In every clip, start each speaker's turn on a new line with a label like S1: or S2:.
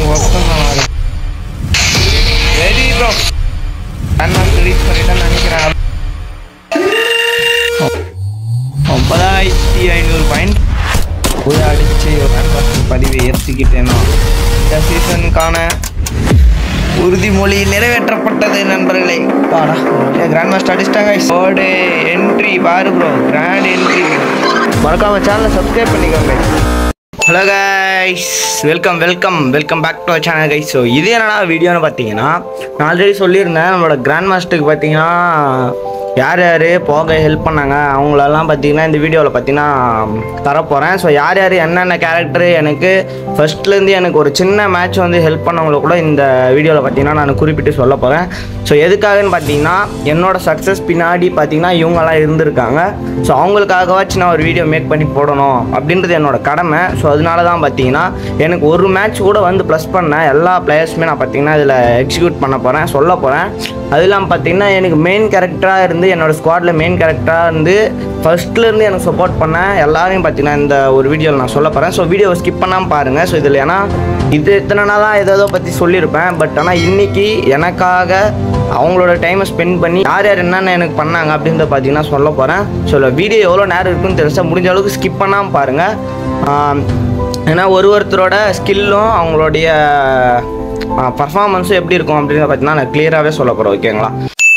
S1: ஒருத்தன் தான் ready bro கண்ணால் ரீச் பண்ணிட்டேன்னு நினைக்கிறேன் ஒன்பதாயிரத்தி ஐநூறு பாயிண்ட் போய் அடிச்சு ரன் பதிவை ஏற்றிக்கிட்டேன்னா இந்த சீசனுக்கான உறுதிமொழி நிறைவேற்றப்பட்டது நண்பர்களே பாடா கிராண்ட் மாஸ்டர் அடிச்சிட்டாங்க ஓடு என்ட்ரி பாரு ப்ரோ கிராண்ட் என்ட்ரி மறக்காம சேனலை சப்ஸ்கிரைப் பண்ணிக்கோங்க hello guys welcome welcome welcome back to channel guys so இது என்னடா வீடியோன்னு பார்த்தீங்கன்னா நான் ஆல்ரெடி சொல்லியிருந்தேன் நம்மளோட கிராண்ட் மாஸ்டருக்கு பார்த்தீங்கன்னா யார் யார் போக ஹெல்ப் பண்ணாங்க அவங்களெல்லாம் பார்த்தீங்கன்னா இந்த வீடியோவில் பார்த்தீங்கன்னா தரப்போகிறேன் ஸோ யார் யார் என்னென்ன கேரக்டர் எனக்கு ஃபர்ஸ்ட்லேருந்து எனக்கு ஒரு சின்ன மேட்ச் வந்து ஹெல்ப் பண்ணவங்கள கூட இந்த வீடியோவில் பார்த்தீங்கன்னா நான் குறிப்பிட்டு சொல்ல போகிறேன் ஸோ எதுக்காகன்னு பார்த்தீங்கன்னா என்னோட சக்ஸஸ் பின்னாடி பார்த்தீங்கன்னா இவங்கெல்லாம் இருந்திருக்காங்க ஸோ அவங்களுக்காகவாச்சும் நான் ஒரு வீடியோ மேக் பண்ணி போடணும் அப்படின்றது என்னோட கடமை ஸோ அதனால தான் பார்த்தீங்கன்னா எனக்கு ஒரு மேட்ச் கூட வந்து ப்ளஸ் பண்ண எல்லா பிளேயர்ஸுமே நான் பார்த்தீங்கன்னா இதில் எக்ஸிக்யூட் பண்ண போகிறேன் சொல்ல போகிறேன் அது இல்லாமல் பார்த்தீங்கன்னா எனக்கு மெயின் கேரக்டராக இருந்து என்னோட ஸ்குவாடில் மெயின் கேரக்டராக இருந்து ஃபர்ஸ்ட்லேருந்து எனக்கு சப்போர்ட் பண்ண எல்லாரையும் பார்த்தீங்கன்னா இந்த ஒரு வீடியோவில் நான் சொல்ல போகிறேன் ஸோ வீடியோவை ஸ்கிப் பண்ணாமல் பாருங்கள் ஸோ இதில் ஏன்னா இது இத்தனை நாளாக ஏதோ பற்றி சொல்லியிருப்பேன் பட் ஆனால் இன்னைக்கு எனக்காக அவங்களோட டைமை ஸ்பெண்ட் பண்ணி யார் யார் என்னென்ன எனக்கு பண்ணாங்க அப்படின்றத பார்த்தீங்கன்னா சொல்ல போகிறேன் ஸோ வீடியோ எவ்வளோ நேரம் இருக்குன்னு தெரிஞ்சா முடிஞ்ச அளவுக்கு ஸ்கிப் பண்ணாமல் பாருங்கள் ஏன்னா ஒரு ஒருத்தரோட ஸ்கில்லும் அவங்களுடைய பர்ஃபார்மன்ஸும் எப்படி இருக்கும் அப்படின்னு பார்த்தீங்கன்னா நான் கிளியராகவே சொல்ல போகிறேன் ஓகேங்களா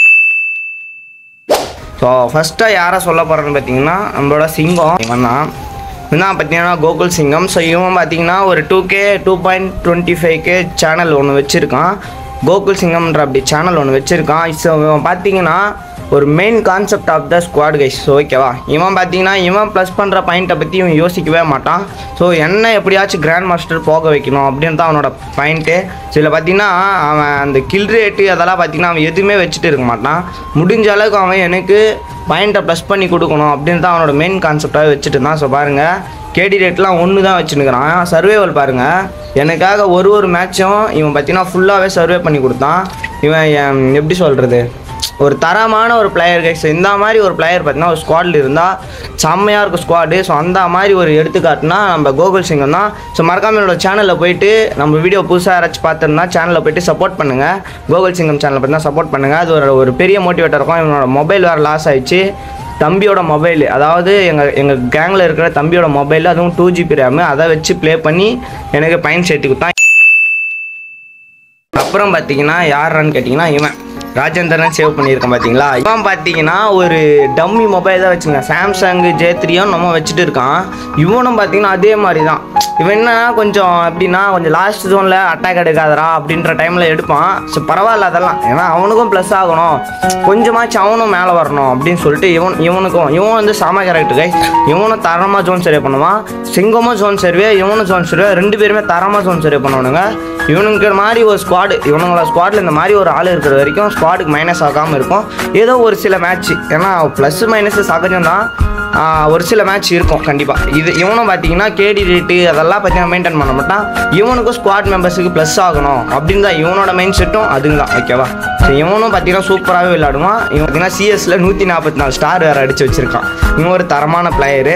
S1: ஸோ ஃபஸ்ட்டாக யாரை சொல்ல போகிறேன்னு பார்த்தீங்கன்னா நம்மளோட சிங்கம் இவன் தான் இவன் தான் பார்த்தீங்கன்னா கோகுல் சிங்கம் ஸோ இவன் பார்த்தீங்கன்னா ஒரு two K two point twenty five K channel ஒன்று வச்சுருக்கான் கோகுல் சிங்கம்ன்ற அப்படி சேனல் ஒன்று வச்சுருக்கான் ஸோ இவன் பார்த்தீங்கன்னா ஒரு main concept of the squad guys so ஓகேவா இவன் பார்த்தீங்கன்னா இவன் ப்ளஸ் பண்ணுற பாயிண்ட்டை பற்றி இவன் யோசிக்கவே மாட்டான் ஸோ என்ன எப்படியாச்சும் கிராண்ட் மாஸ்டர் போக வைக்கணும் அப்படின்னு தான் அவனோட பாயிண்ட்டு ஸோ இதில் பார்த்தீங்கன்னா அவன் அந்த கில் ரேட்டு அதெல்லாம் பார்த்தீங்கன்னா அவன் எதுவுமே வச்சுட்டு இருக்க மாட்டான் முடிஞ்ச அளவுக்கு அவன் எனக்கு பாயிண்ட்டை ப்ளஸ் பண்ணி கொடுக்கணும் அப்படின்னு தான் அவனோட மெயின் கான்செப்டாகவே வச்சுட்டு இருந்தான் ஸோ பாருங்கள் கேடி ரேட்லாம் ஒன்று தான் வச்சுருக்கிறான் சர்வேவல் பாருங்கள் எனக்காக ஒரு ஒரு மேட்சும் இவன் பார்த்தீங்கன்னா ஃபுல்லாகவே சர்வே பண்ணி கொடுத்தான் இவன் எம், எப்படி சொல்கிறது ஒரு தரமான ஒரு பிளேயர் கைஸ் இந்த மாதிரி ஒரு பிளேயர் பார்த்தீங்கன்னா ஒரு ஸ்குவாடில் இருந்தால் செம்மையாக இருக்கும் ஸ்குவாடு ஸோ அந்த மாதிரி ஒரு எடுத்துக்காட்டுனா நம்ம கோகுல் சிங்கம் தான் ஸோ மறக்காம என்னோட சேனலில் போயிட்டு நம்ம வீடியோ புதுசாக யாராச்சும் பார்த்துருந்தா சேனலில் போயிட்டு சப்போர்ட் பண்ணுங்கள் கோகுல் சிங்கம் சேனலில் பார்த்தீங்கன்னா சப்போர்ட் பண்ணுங்கள் அது ஒரு ஒரு பெரிய மோட்டிவேட்டர் இருக்கும் இவனோட மொபைல் வேறு லாஸ் ஆயிடுச்சு தம்பியோட மொபைல் அதாவது எங்கள் எங்கள் கேங்கில் இருக்கிற தம்பியோட மொபைல் அதுவும் டூ ஜிபி ரேமு அதை வச்சு ப்ளே பண்ணி எனக்கு பயன் சேர்த்து கொடுத்தான் அப்புறம் பார்த்தீங்கன்னா யாருன்னு கேட்டிங்கன்னா இவன் ராஜேந்திரன் சேவ் பண்ணியிருக்கேன் பார்த்தீங்களா இவன் பார்த்தீங்கன்னா ஒரு டம்மி மொபைல் தான் வச்சுருக்கேன் சாம்சங் ஜே த்ரீயும் நம்ம வச்சுட்டு இருக்கான் இவனும் பார்த்தீங்கன்னா அதே மாதிரி தான் இவன் என்னன்னா கொஞ்சம் எப்படின்னா கொஞ்சம் லாஸ்ட் ஜோனில் அட்டாக் எடுக்காதடா அப்படின்ற டைமில் எடுப்பான் ஸோ பரவாயில்ல அதெல்லாம் ஏன்னா அவனுக்கும் ப்ளஸ் ஆகணும் கொஞ்சமாச்சும் அவனும் மேலே வரணும் அப்படின்னு சொல்லிட்டு இவன் இவனுக்கும் இவன் வந்து சாம கேரக்டர் கை இவனும் தரமாக ஜோன் சர்வே பண்ணுவான் சிங்கமும் ஜோன் சர்வே இவனும் ஜோன் சர்வே ரெண்டு பேருமே தரமாக ஜோன் சர்வே பண்ணுவானுங்க இவனுங்கிற மாதிரி ஒரு ஸ்குவாடு இவனுங்கள ஸ்குவாடில் இந்த மாதிரி ஒரு ஆள் இருக்கிற வரைக்கும் ஸ்குவாடுக்கு மைனஸ் ஆகாமல் இருக்கும் ஏதோ ஒரு சில மேட்ச் ஏன்னா ப்ளஸ் மைனஸ் சகஜம் தான் ஒரு சில மேட்ச் இருக்கும் கண்டிப்பாக இது இவனும் பார்த்தீங்கன்னா கேடி ரேட்டு அதெல்லாம் பார்த்தீங்கன்னா மெயின்டைன் பண்ண மாட்டான் இவனுக்கும் ஸ்குவாட் மெம்பர்ஸுக்கு ப்ளஸ் ஆகணும் அப்படின்னு தான் இவனோட மைண்ட் செட்டும் அதுங்க தான் ஓகேவா ஸோ இவனும் பார்த்தீங்கன்னா சூப்பராகவே விளையாடுவான் இவன் பார்த்தீங்கன்னா சிஎஸ்ல நூற்றி நாற்பத்தி நாலு ஸ்டார் வேறு அடித்து வச்சிருக்கான் இவன் ஒரு தரமான பிளேயரு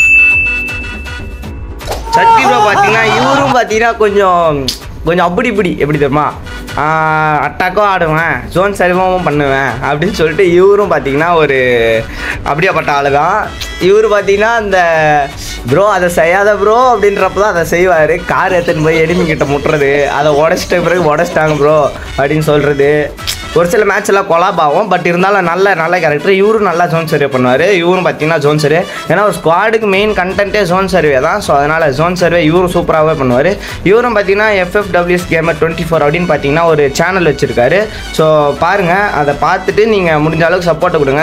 S1: சக்தி ப்ரோ பார்த்தீங்கன்னா இவரும் பார்த்தீங்கன்னா கொஞ்சம் கொஞ்சம் அப்படி இப்படி எப்படி தெரியுமா அட்டாக்கும் ஆடுவேன் ஜோன் சரிவமும் பண்ணுவேன் அப்படின்னு சொல்லிட்டு இவரும் பார்த்தீங்கன்னா ஒரு அப்படியாப்பட்ட ஆளு தான் இவர் பார்த்தீங்கன்னா அந்த ப்ரோ அதை செய்யாத ப்ரோ அப்படின்றப்ப தான் அதை செய்வார் கார் எடுத்துன்னு போய் எனிமி கிட்ட முட்டுறது அதை உடச்சிட்ட பிறகு உடச்சிட்டாங்க ப்ரோ அப்படின்னு சொல்கிறது ஒரு சில மேட்ச் எல்லாம் கொலாப் ஆகும் பட் இருந்தாலும் நல்ல நல்ல கேரக்டர் இவரும் நல்லா ஜோன் சர்வே பண்ணுவார் இவரும் பார்த்தீங்கன்னா ஜோன் சர்வே ஏன்னா ஒரு ஸ்குவாடுக்கு மெயின் கண்டென்ட்டே ஜோன் சர்வே தான் ஸோ அதனால் ஜோன் சர்வே இவரும் சூப்பராகவே பண்ணுவார் இவரும் பார்த்தீங்கன்னா எஃப்எஃப்டபிள்யூஎஸ் கேமர் டுவெண்ட்டி ஃபோர் அப்படின்னு பார்த்தீங்கன்னா ஒரு சேனல் வச்சுருக்காரு ஸோ பாருங்கள் அதை பார்த்துட்டு நீங்கள் முடிஞ்ச அளவுக்கு சப்போர்ட்டை கொடுங்க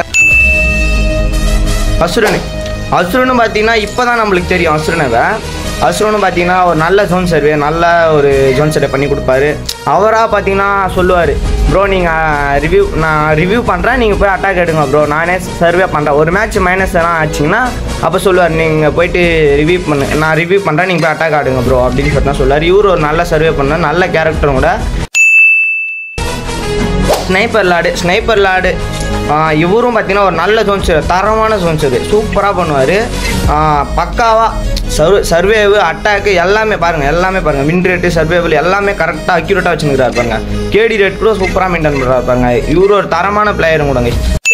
S1: அசுரனு அசுரனு பார்த்தீங்கன்னா இப்போ தான் நம்மளுக்கு தெரியும் அசுரனவை அசுரனு பார்த்தீங்கன்னா ஒரு நல்ல ஜோன் சர்வே நல்ல ஒரு ஜோன் சர்வே பண்ணி கொடுப்பாரு அவராக பார்த்தீங்கன்னா சொல்லுவார் ப்ரோ நீங்கள் ரிவ்யூ நான் ரிவ்யூ பண்ணுறேன் நீங்கள் போய் அட்டாக் எடுங்க ப்ரோ நானே சர்வே பண்ணுறேன் ஒரு மேட்ச் மைனஸ் எல்லாம் ஆச்சுங்கன்னா அப்போ சொல்லுவார் நீங்கள் போயிட்டு ரிவ்யூ பண்ணு நான் ரிவ்யூ பண்ணுறேன் நீங்கள் போய் அட்டாக் ஆடுங்க ப்ரோ அப்படின்னு சொல்லிட்டு தான் சொல்லுவார் இவரு ஒரு நல்ல சர்வே பண்ண நல்ல கேரக்டரும் கூட ஸ்னைப்பர் லாடு ஸ்னைப்பர் லாடு இவரும் பார்த்தீங்கன்னா ஒரு நல்ல ஜோன்ஸ் தரமான ஜோன்ஸ் இது சூப்பராக பண்ணுவார் பக்காவாக சர்வ சர்வேவு அட்டாக்கு எல்லாமே பாருங்கள் எல்லாமே பாருங்கள் வின் ரேட்டு சர்வேபிள் எல்லாமே கரெக்டாக அக்யூரேட்டாக வச்சுருக்காரு பாருங்க கேடி ரேட் கூட சூப்பராக மெயின்டைன் பண்ணுறாரு பாருங்க இவரு ஒரு தரமான பிளேயரும் கூடங்க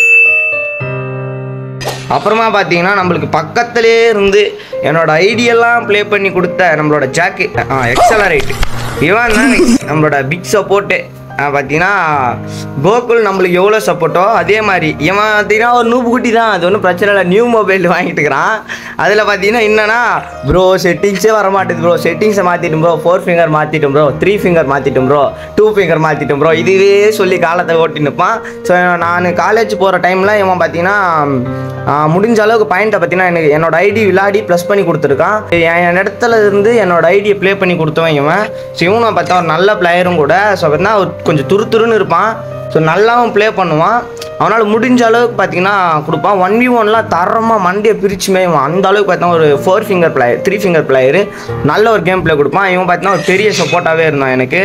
S1: அப்புறமா பார்த்தீங்கன்னா நம்மளுக்கு பக்கத்துலேயே இருந்து என்னோட ஐடியெல்லாம் ப்ளே பண்ணி கொடுத்த நம்மளோட ஜாக்கு ஆ எக்ஸலரேட் இவன் தான் நம்மளோட பிக் சப்போர்ட்டு பார்த்தீங்கன்னா கோகுல் நம்மளுக்கு எவ்வளோ சப்போர்ட்டோ அதே மாதிரி இவன் பார்த்தீங்கன்னா ஒரு நூப்பு குட்டி தான் அது ஒன்றும் பிரச்சனை இல்லை நியூ மொபைல் வாங்கிட்டு இருக்கிறான் அதில் பார்த்தீங்கன்னா என்னன்னா ப்ரோ செட்டிங்ஸே வர மாட்டேது ப்ரோ செட்டிங்ஸை மாற்றிட்டும் ப்ரோ ஃபோர் ஃபிங்கர் மாற்றிட்டும் ப்ரோ த்ரீ ஃபிங்கர் மாற்றிட்டும் ப்ரோ டூ ஃபிங்கர் மாற்றிட்டும் ப்ரோ இதுவே சொல்லி காலத்தை ஓட்டி நிற்பான் ஸோ நான் காலேஜ் போகிற டைமில் இவன் பார்த்தீங்கன்னா ஆ, முடிஞ்ச அளவுக்கு பாயிண்ட்டை பார்த்தீங்கன்னா எனக்கு என்னோட ஐடி விளையாடி ப்ளஸ் பண்ணி கொடுத்துருக்கான் என் என் இடத்துல இருந்து என்னோட ஐடியை ப்ளே பண்ணி கொடுத்தவன் இவன் ஸோ இவனை பார்த்தா ஒரு நல்ல பிளேயரும் கூட ஸோ பார்த்தீங்கன்னா ஒரு கொஞ்சம் துரு துருன்னு இருப்பான் ஸோ நல்லாவும் ப்ளே பண்ணுவான் அவனால் முடிஞ்ச அளவுக்கு பார்த்தீங்கன்னா கொடுப்பான் ஒன் வி ஒன்லாம் தரமாக மண்டியை பிரிச்சு மேய்வான் அந்த அளவுக்கு பார்த்தா ஒரு four finger player three finger player நல்ல ஒரு கேம் ப்ளே கொடுப்பான் இவன் பார்த்தீங்கன்னா ஒரு பெரிய சப்போர்ட்டாகவே இருந்தான் எனக்கு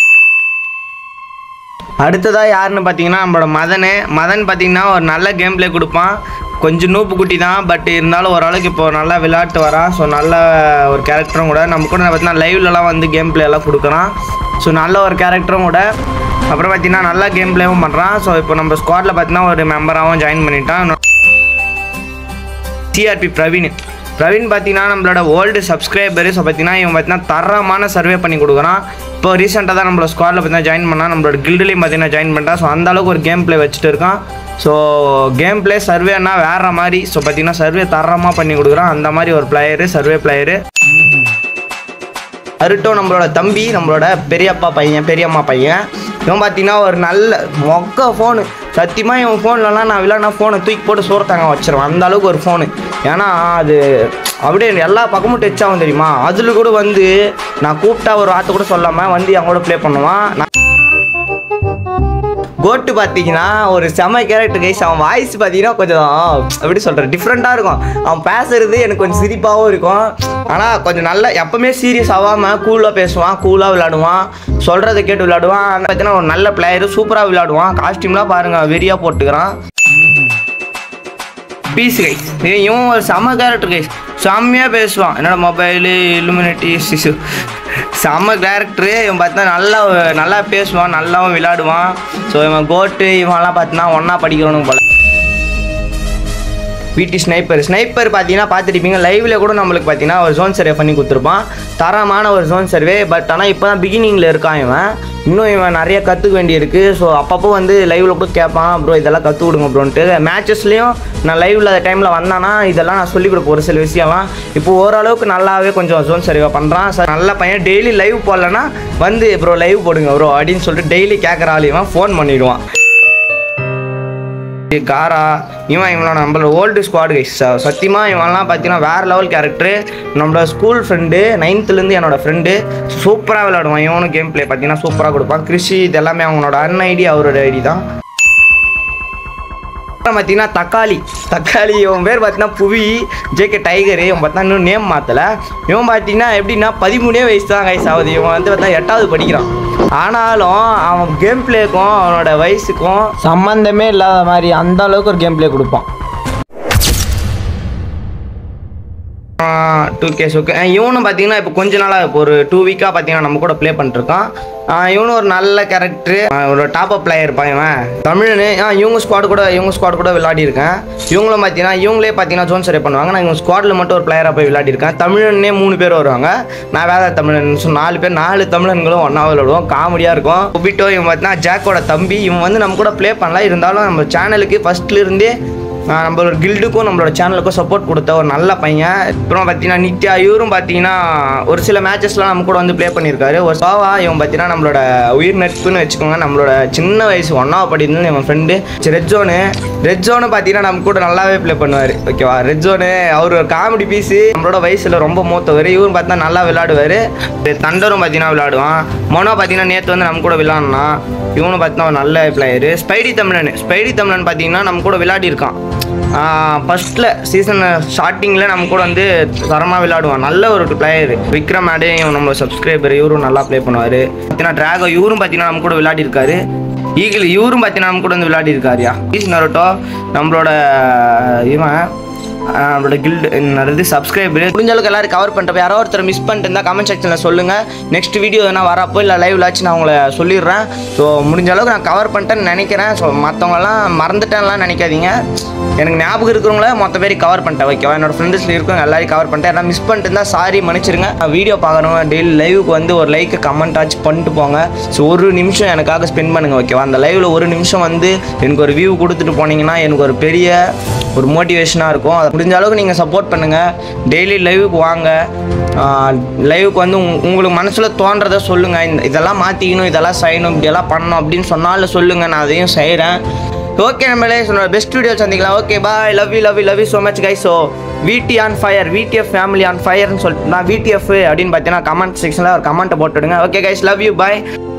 S1: அடுத்ததாக யாருன்னு பார்த்தீங்கன்னா நம்மளோட மதனு மதன் பார்த்தீங்கன்னா ஒரு நல்ல கேம் ப்ளே கொடுப்பான் கொஞ்சம் நூப்பு குட்டி தான் பட் இருந்தாலும் ஓரளவுக்கு இப்போ நல்லா விளையாட்டு வரான் ஸோ நல்ல ஒரு கேரக்டரும் கூட நம்ம கூட பார்த்தீங்கன்னா லைவ்லலாம் வந்து கேம் ப்ளே எல்லாம் கொடுக்குறான் ஸோ நல்ல ஒரு கேரக்டரும் கூட அப்புறம் பார்த்தீங்கன்னா நல்லா கேம் ப்ளேவும் பண்ணுறான் ஸோ இப்போ நம்ம ஸ்குவாடில் பார்த்தீங்கன்னா ஒரு மெம்பராகவும் ஜாயின் பண்ணிட்டான் சிஆர்பி பிரவீன் பிரவீன் பார்த்தீங்கன்னா நம்மளோட ஓல்டு சப்ஸ்கிரைபரு ஸோ பார்த்தீங்கன்னா இவன் பார்த்தீங்கன்னா தரமான சர்வே பண்ணி கொடுக்குறான் இப்போ ரீசெண்டாக தான் நம்மளோட ஸ்குவாடில் பார்த்தீங்கன்னா ஜாயின் பண்ணால் நம்மளோட கில்டுலேயும் பார்த்தீங்கன்னா ஜாயின் பண்ணிட்டான் ஸோ அந்த அளவுக்கு ஒரு கேம் ப்ளே வச்சுட்டு இருக்கான் ஸோ கேம் ப்ளே சர்வேனா வேற மாதிரி ஸோ பார்த்தீங்கன்னா சர்வே தரமாக பண்ணி கொடுக்குறான் அந்த மாதிரி ஒரு பிளேயரு சர்வே பிளேயரு அருட்டோ நம்மளோட தம்பி நம்மளோட பெரியப்பா பையன் பெரியம்மா பையன் இவன் பார்த்தீங்கன்னா ஒரு நல்ல மொக்க ஃபோனு சத்தியமாக இவன் ஃபோன்லலாம் நான் விளையாடினா ஃபோனை தூக்கி போட்டு சோறத்தாங்க வச்சிருவேன் அந்த அளவுக்கு ஒரு ஃபோனு ஏன்னா அது அப்படியே எல்லா பக்கமும் டச் ஆகும் தெரியுமா அதில் கூட வந்து நான் கூப்பிட்டா ஒரு வார்த்தை கூட சொல்லாமல் வந்து என் கூட ப்ளே பண்ணுவான் நான் கோட்டு பார்த்தீங்கன்னா ஒரு செம கேரக்டர் கைஸ் அவன் வாய்ஸ் பார்த்தீங்கன்னா கொஞ்சம் எப்படி சொல்கிறேன் டிஃப்ரெண்ட்டாக இருக்கும் அவன் பேசுறது எனக்கு கொஞ்சம் சிரிப்பாகவும் இருக்கும் ஆனால் கொஞ்சம் நல்ல எப்பவுமே சீரியஸ் ஆகாமல் கூலாக பேசுவான் கூலாக விளையாடுவான் சொல்கிறத கேட்டு விளையாடுவான் ஆனால் பார்த்தீங்கன்னா ஒரு நல்ல பிளேயரு சூப்பராக விளையாடுவான் காஸ்டியூம்லாம் பாருங்கள் வெறியாக போட்டுக்கிறான் பீஸ் கைஸ் இவன் ஒரு செம கேரக்டர் கைஸ் செம்மையாக பேசுவான் என்னோட மொபைலு இலுமினிட்டி சிசு செம்ம கேரக்டரு இவன் பார்த்தா நல்லா நல்லா பேசுவான் நல்லாவும் விளையாடுவான் ஸோ இவன் கோட்டு இவன்லாம் பார்த்தீங்கன்னா ஒன்றா படிக்கிறவனுக்கு போல பிடி ஸ்னைப்பர் ஸ்னைப்பர் பார்த்தீங்கன்னா பார்த்துருப்பீங்க லைவ்ல கூட நம்மளுக்கு பார்த்தீங்கன்னா ஒரு ஜோன் சர்வே பண்ணி கொடுத்துருப்பான் தரமான ஒரு ஜோன் சர்வே பட் ஆனால் இப்போ தான் பிகினிங்கில் இருக்கான் இவன் இன்னும் இவன் நிறைய கற்றுக்க வேண்டியிருக்கு ஸோ அப்பப்போ வந்து லைவ்ல கூட கேட்பான் ப்ரோ இதெல்லாம் கற்றுக் கொடுங்க ப்ரோன்ட்டு மேட்சஸ்லேயும் நான் லைவ்ல அந்த டைமில் வந்தானா இதெல்லாம் நான் சொல்லிக் கொடுப்பேன் ஒரு சில விஷயம்லாம் இப்போ ஓரளவுக்கு நல்லாவே கொஞ்சம் ஜோன் சர்வே பண்ணுறான் சார் நல்ல பையன் டெய்லி லைவ் போடலன்னா வந்து ப்ரோ லைவ் போடுங்க ப்ரோ அப்படின்னு சொல்லிட்டு டெய்லி கேட்குற ஆளையும் ஃபோன் பண்ணிடுவான் காரா இவன் இவனோட நம்மளோட ஓல்டு ஸ்குவாட் கைஸ் சத்தியமாக இவன்லாம் பார்த்தீங்கன்னா வேறு லெவல் கேரக்டரு நம்மளோட ஸ்கூல் ஃப்ரெண்டு நைன்த்துலேருந்து என்னோட ஃப்ரெண்டு சூப்பராக விளையாடுவான் இவனும் கேம் ப்ளே பார்த்தீங்கன்னா சூப்பராக கொடுப்பான் கிருஷி இது எல்லாமே அவனோட அன் ஐடி அவரோட ஐடி தான் அப்புறம் பார்த்தீங்கன்னா தக்காளி தக்காளி இவன் பேர் பார்த்தீங்கன்னா புவி ஜேகே டைகரு இவன் பார்த்தா இன்னும் நேம் மாற்றலை இவன் பார்த்தீங்கன்னா எப்படின்னா பதிமூணே வயசு தான் கைஸ் ஆகுது இவன் வந்து பார்த்தா எட்டாவது படிக்கிறான் ஆனாலும் அவன் கேம் பிளேக்கும் அவனோட வயசுக்கும் சம்மந்தமே இல்லாத மாதிரி அந்த அளவுக்கு ஒரு கேம் பிளே கொடுப்பான் டூ கேஸ் ஓகே இவனும் பார்த்தீங்கன்னா இப்போ கொஞ்ச நாளாக இப்போ ஒரு டூ வீக்காக பார்த்தீங்கன்னா நம்ம கூட ப்ளே பண்ணிருக்கான் ஆஹ் இவனும் ஒரு நல்ல கேரக்டரு ஒரு டாப் அப் பிளேயர் பையன் தமிழனு ஆ இவங்க ஸ்குவாட் கூட இவங்க ஸ்குவாட் கூட விளையாடிருக்கேன் இவங்களும் பார்த்தீங்கன்னா இவங்களே பார்த்தீங்கன்னா ஜோன் சரி பண்ணுவாங்க நான் இவங்க ஸ்குவாடில் மட்டும் ஒரு பிளேயராக போய் விளையாடிருக்கேன் தமிழனே மூணு பேர் வருவாங்க நான் வேற தமிழன் ஸோ நாலு பேர் நாலு தமிழன்களும் ஒன்றா விளையாடுவோம் காமெடியாக இருக்கும் ஒபிட்டோ இவன் பார்த்தீங்கன்னா ஜாக்கோட தம்பி இவன் வந்து நம்ம கூட ப்ளே பண்ணலாம் இருந்தாலும் நம்ம சேனலுக்கு ஃபஸ்ட்லேருந்தே ஆஹ் நம்மளோட கில்டுக்கும் நம்மளோட சேனலுக்கும் சப்போர்ட் கொடுத்த ஒரு நல்ல பையன் அப்புறம் பார்த்தீங்கன்னா நித்யா இவரும் பார்த்தீங்கன்னா ஒரு சில மேட்சஸ்லாம் நம்ம கூட வந்து ப்ளே பண்ணியிருக்காரு ஒரு சாவா இவன் பார்த்தீங்கன்னா நம்மளோட உயிர் நட்புன்னு வச்சுக்கோங்க நம்மளோட சின்ன வயசு ஒன்றாவது படிருந்து இவன் friend red zone red zone பார்த்தீங்கன்னா நம்ம கூட நல்லாவே ப்ளே பண்ணுவார் ஓகேவா ரெட் ஜோனு அவர் ஒரு காமெடி பீஸு நம்மளோட வயசில் ரொம்ப மூத்தவர் இவரும் பார்த்தா நல்லா விளையாடுவார் தண்டரும் பார்த்தீங்கன்னா விளையாடுவான் மொனோ பார்த்தீங்கன்னா நேற்று வந்து நம்ம கூட விளையாடினான் இவனும் பார்த்தீங்கன்னா ஒரு நல்ல பிளேயரு ஸ்பைடி தமிழன் ஸ்பைடி தமிழன் பார்த்தீங்கன்னா நம்ம கூட விளையாடி இருக்கான் ஃபஸ்ட்டில் சீசன் ஸ்டார்டிங்கில் நம்ம கூட வந்து தரமாக விளையாடுவான் நல்ல ஒரு பிளேயர் விக்ரம் ஆடே இவன் நம்ம சப்ஸ்கிரைபர் இவரும் நல்லா ப்ளே பண்ணுவார் பார்த்தீங்கன்னா ட்ராகோ இவரும் பார்த்தீங்கன்னா நம்ம கூட விளையாடி இருக்காரு ஈகிள் இவரும் பார்த்தீங்கன்னா நம்ம கூட வந்து விளையாடி இருக்காருயா ஈஸ் நரோட்டோ நம்மளோட இவன் நம்மளோட கில்டு என்னது சப்ஸ்கிரைபர் முடிஞ்ச அளவுக்கு எல்லாரும் கவர் பண்ணிட்டு யாரோ ஒருத்தர் மிஸ் பண்ணிட்டு இருந்தால் கமெண்ட் செக்ஷனில் சொல்லுங்கள் நெக்ஸ்ட் வீடியோ எதனா வரப்போ இல்லை லைவ்லாச்சும் நான் உங்களை சொல்லிடுறேன் ஸோ முடிஞ்ச அளவுக்கு நான் கவர் பண்ணிட்டேன்னு நினைக்கிறேன் ஸோ மற்றவங்களாம் மறந்துட்டேன்லாம் நினைக்காதீங்க எனக்கு ஞாபகம் இருக்கிறவங்கள மொத்த பேர் கவர் பண்ணிட்டேன் ஓகேவா என்னோட ஃப்ரெண்ட்ஸில் இருக்கவங்க எல்லாரையும் கவர் பண்ணிட்டேன் எல்லாம் மிஸ் பண்ணிட்டு இருந்தால் சாரி மன்னிச்சிருங்க வீடியோ பார்க்கணும் டெய்லி லைவுக்கு வந்து ஒரு லைக்கு கமெண்ட் ஆச்சு பண்ணிட்டு போங்க ஸோ ஒரு நிமிஷம் எனக்காக ஸ்பெண்ட் பண்ணுங்கள் ஓகேவா அந்த லைவில் ஒரு நிமிஷம் வந்து எனக்கு ஒரு வியூ கொடுத்துட்டு போனீங்கன்னா எனக்கு ஒரு பெரிய ஒரு மோட்டிவேஷனாக இருக்கும் அதை முடிஞ்ச அளவுக்கு நீங்கள் சப்போர்ட் பண்ணுங்கள் டெய்லி லைவுக்கு வாங்க லைவுக்கு வந்து உங்க- உங்களுக்கு மனசில் தோன்றதை சொல்லுங்கள் இந்த இதெல்லாம் மாற்றிக்கணும் இதெல்லாம் செய்யணும் இப்படியெல்லாம் பண்ணணும் அப்படின்னு சொன்னாலும் சொல்லுங்கள் நான் அதையும் செய்கிறேன் ஓகே நம்மளே சொன்ன பெஸ்ட் வீடியோ சந்திக்கலாம் okay bye love you love you love you so much guy so VT on fire VTF family on ஃபயர்னு சொல்லிட்டு நான் விடிஎஃப் அப்படின்னு பார்த்தீங்கன்னா கமெண்ட் செக்ஷனில் ஒரு கமெண்ட்டை போட்டுவிடுங்க okay guys love you bye